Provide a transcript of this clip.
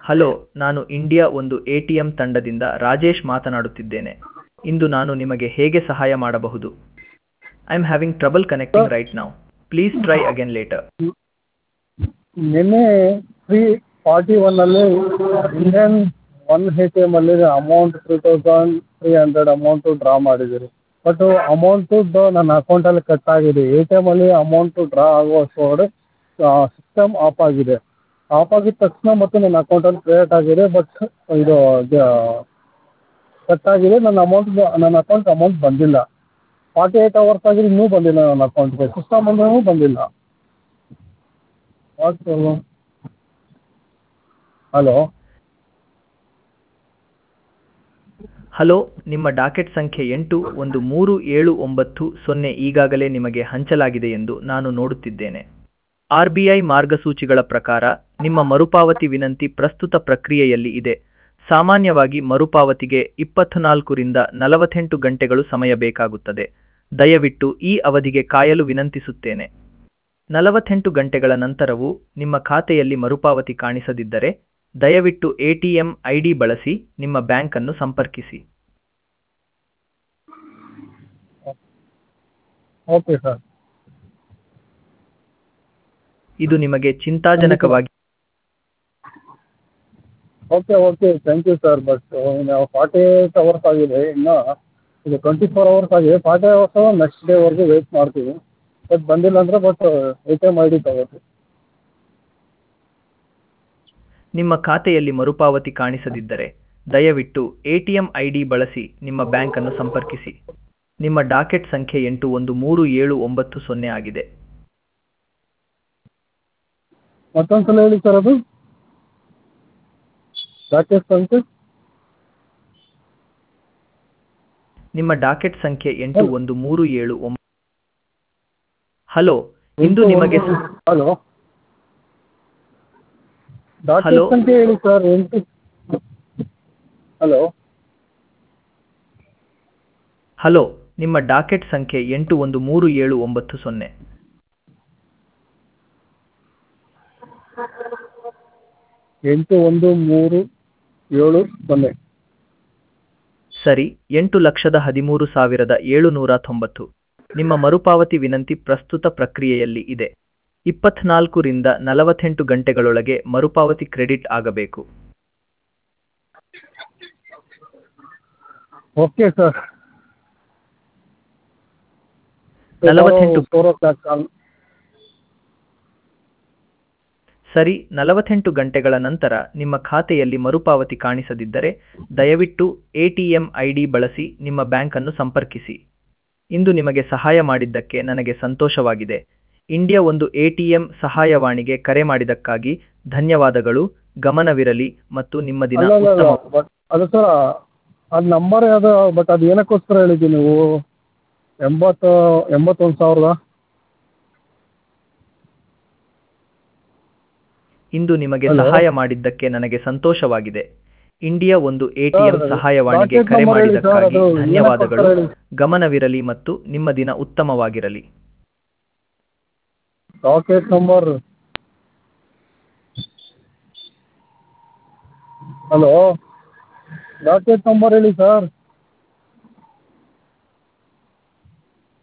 Hello ನಾನು India ಒಂದು A T M ತಂಡದಿಂದ ರಾಜೇಶ್ ಮಾತನಾಡುತ್ತಿದ್ದೇನೆ ಇಂದು ನಾನು ನಿಮಗೆ ಹೇಗೆ ಸಹಾಯ ಮಾಡಬಹುದು I am having trouble connecting right now please try again later ನಿನ್ನೆ ತ್ರೀ ಫಾರ್ಟಿ ಒನ್ನಲ್ಲಿ ಇಂಡಿಯನ್ ಒನ್ ಎ ಟಿ ಎಮಲ್ಲಿ amount three thousand three hundred amount draw ಮಾಡಿದ್ದೀರಿ ಬಟ್ ಅಮೌಂಟು ನನ್ನ ಅಕೌಂಟಲ್ಲಿ ಕಟ್ ಆಗಿದೆ ಎ ಟಿ ಎಮಲ್ಲಿ ಅಮೌಂಟು ಡ್ರಾ ಆಗುವಷ್ಟರೊಳಗಡೆ system off ಆಗಿದೆ ಆಫ್ ಆಗಿದ ತಕ್ಷಣ ಮತ್ತೆ ನನ್ನ ಅಕೌಂಟಲ್ಲಿ ಕ್ರಿಯೇಟ್ ಆಗಿದೆ ಬಟ್ ಇದು ಕಟ್ ಆಗಿದೆ ನನ್ನ ಅಮೌಂಟ್ ನನ್ನ ಅಕೌಂಟ್ಗೆ ಅಮೌಂಟ್ ಬಂದಿಲ್ಲ ಫಾರ್ಟಿ ಏಯ್ಟ್ ಅವರ್ಸ್ ಆಗಿದೆ ಇನ್ನೂ ಬಂದಿಲ್ಲ ನನ್ನ ಅಕೌಂಟ್ಗೆ ಸಿಸ್ಟಮ್ ಅಂದ್ರೂ ಬಂದಿಲ್ಲ ವಾಟ್ ಪ್ರಾಬ್ಲಮ್ ಹಲೋ ಹಲೋ ನಿಮ್ಮ ಡಾಕೆಟ್ ಸಂಖ್ಯೆ ಎಂಟು ಒಂದು ಮೂರು ಏಳು ಒಂಬತ್ತು ಸೊನ್ನೆ ಈಗಾಗಲೇ ನಿಮಗೆ ಹಂಚಲಾಗಿದೆ ಎಂದು ನಾನು ನೋಡುತ್ತಿದ್ದೇನೆ ಆರ್ ಬಿ ಐ ಮಾರ್ಗಸೂಚಿಗಳ ಪ್ರಕಾರ ನಿಮ್ಮ ಮರುಪಾವತಿ ವಿನಂತಿ ಪ್ರಸ್ತುತ ಪ್ರಕ್ರಿಯೆಯಲ್ಲಿ ಇದೆ ಸಾಮಾನ್ಯವಾಗಿ ಮರುಪಾವತಿಗೆ ಇಪ್ಪತ್ನಾಲ್ಕರಿಂದ ನಲವತ್ತೆಂಟು ಗಂಟೆಗಳು ಸಮಯ ಬೇಕಾಗುತ್ತದೆ ದಯವಿಟ್ಟು ಈ ಅವಧಿಗೆ ಕಾಯಲು ವಿನಂತಿಸುತ್ತೇನೆ ನಲವತ್ತೆಂಟು ಗಂಟೆಗಳ ನಂತರವೂ ನಿಮ್ಮ ಖಾತೆಯಲ್ಲಿ ಮರುಪಾವತಿ ಕಾಣಿಸದಿದ್ದರೆ ದಯವಿಟ್ಟು ಎಟಿಎಂ ಐಡಿ ಬಳಸಿ ನಿಮ್ಮ ಬ್ಯಾಂಕ್ ಅನ್ನು ಸಂಪರ್ಕಿಸಿ ಓಕೆ ಸರ್ ಇದು ನಿಮಗೆ ಚಿಂತಾಜನಕವಾಗಿ okay okay thank you sir but ನಾವು ಫಾರ್ಟಿ ಏಯ್ಟ್ ಅವರ್ಸ್ ಆಗಿದೆ ಇನ್ನು ಇದು ಟ್ವೆಂಟಿ ಫೋರ್ ಅವರ್ಸ್ ಆಗಿದೆ ಫಾರ್ಟಿ ಅವರ್ಸು ನೆಕ್ಸ್ಟ್ ಡೇವರೆಗೂ ವೆಯ್ಟ್ ಮಾಡ್ತೀವಿ ಬಟ್ ಬಂದಿಲ್ಲ ಅಂದರೆ but A T M I D ತಗೋತೀವಿ ನಿಮ್ಮ ಖಾತೆಯಲ್ಲಿ ಮರುಪಾವತಿ ಕಾಣಿಸದಿದ್ದರೆ ದಯವಿಟ್ಟು ಎಟಿಎಂ ಐಡಿ ಬಳಸಿ ನಿಮ್ಮ ಬ್ಯಾಂಕ್ ಅನ್ನು ಸಂಪರ್ಕಿಸಿ ನಿಮ್ಮ ಡಾಕೆಟ್ ಸಂಖ್ಯೆ ಎಂಟು ಒಂದು ಮೂರು ಏಳು ಒಂಬತ್ತು ಸೊನ್ನೆ ಆಗಿದೆ ಮತ್ತೊಂದು ಸಲ ಹೇಳಿ ಸರ್ ಅದು ಡಾಕೆಟ್ ಸಂಖ್ಯೆ ನಿಮ್ಮ ಡಾಕೆಟ್ ಸಂಖ್ಯೆ ಎಂಟು ಒಂದು ಮೂರು ಏಳು ಒಂಬ ಹಲೋ ಇಂದು ನಿಮಗೆ ಸ- ಹಲೋ ಡಾಕೆಟ್ Hello. ಸಂಖ್ಯೆ ಹೇಳಿ ಸರ್ ಎಂಟು ಹಲೋ ಹಲೋ ನಿಮ್ಮ ಡಾಕೆಟ್ ಸಂಖ್ಯೆ ಎಂಟು ಒಂದು ಮೂರು ಏಳು ಒಂಬತ್ತು ಸೊನ್ನೆ ಎಂಟು ಒಂದು ಮೂರು ಏಳು ಸೊನ್ನೆ ಸರಿ ಎಂಟು ಲಕ್ಷದ ಹದಿಮೂರು ಸಾವಿರದ ಏಳುನೂರ ತೊಂಬತ್ತು ನಿಮ್ಮ ಮರುಪಾವತಿ ವಿನಂತಿ ಪ್ರಸ್ತುತ ಪ್ರಕ್ರಿಯೆಯಲ್ಲಿ ಇದೆ ಇಪ್ಪತ್ನಾಲ್ಕರಿಂದ ನಲವತ್ತೆಂಟು ಗಂಟೆಗಳೊಳಗೆ ಮರುಪಾವತಿ ಕ್ರೆಡಿಟ್ ಆಗಬೇಕು ಓಕೆ ಸರ್ ನಲವತ್ತೆಂಟು ಫೋರ್ ಓ ಕ್ಲಾಕ್ ಕಾಲ್ ಸರಿ ನಲವತ್ತೆಂಟು ಗಂಟೆಗಳ ನಂತರ ನಿಮ್ಮ ಖಾತೆಯಲ್ಲಿ ಮರುಪಾವತಿ ಕಾಣಿಸದಿದ್ದರೆ ದಯವಿಟ್ಟು ಎಟಿಎಂ ಐಡಿ ಬಳಸಿ ನಿಮ್ಮ ಬ್ಯಾಂಕ್ ಅನ್ನು ಸಂಪರ್ಕಿಸಿ ಇಂದು ನಿಮಗೆ ಸಹಾಯ ಮಾಡಿದ್ದಕ್ಕೆ ನನಗೆ ಸಂತೋಷವಾಗಿದೆ ಇಂಡಿಯಾ ಒಂದು ಎಟಿಎಂ ಸಹಾಯವಾಣಿಗೆ ಕರೆ ಮಾಡಿದ್ದಕ್ಕಾಗಿ ಧನ್ಯವಾದಗಳು ಗಮನವಿರಲಿ ಮತ್ತು ನಿಮ್ಮ ದಿನ ಅಲ್ಲ ಅಲ್ಲ ಅಲ್ಲ ಉತ್ತಮ ಬಟ್ ಅದು ಸರ್ ಅದು ನಂಬರ್ ಯಾವುದು ಬಟ್ ಅದು ಏನಕ್ಕೋಸ್ಕರ ಹೇಳಿದ್ದು ನೀವು ಎಂಬತ್ತು ಎಂಬತ್ತೊಂದು ಸಾವಿರದ ಇಂದು ನಿಮಗೆ Hello. ಸಹಾಯ ಮಾಡಿದ್ದಕ್ಕೆ ನನಗೆ ಸಂತೋಷವಾಗಿದೆ ಇಂಡಿಯಾ ಒಂದು ಎಟಿಎಂ Sir, ಸಹಾಯವಾಣಿಗೆ docket ಕರೆ number ಹೇಳಿ sir, ಮಾಡಿದ್ದಕ್ಕಾಗಿ ಅದು ಧನ್ಯವಾದಗಳು ಏನಕ್ಕೋಸ್ಕರ ಹೇಳಿ? ಗಮನವಿರಲಿ ಮತ್ತು ನಿಮ್ಮ ದಿನ ಉತ್ತಮವಾಗಿರಲಿ docket number hello docket number ಹೇಳಿ ಸರ್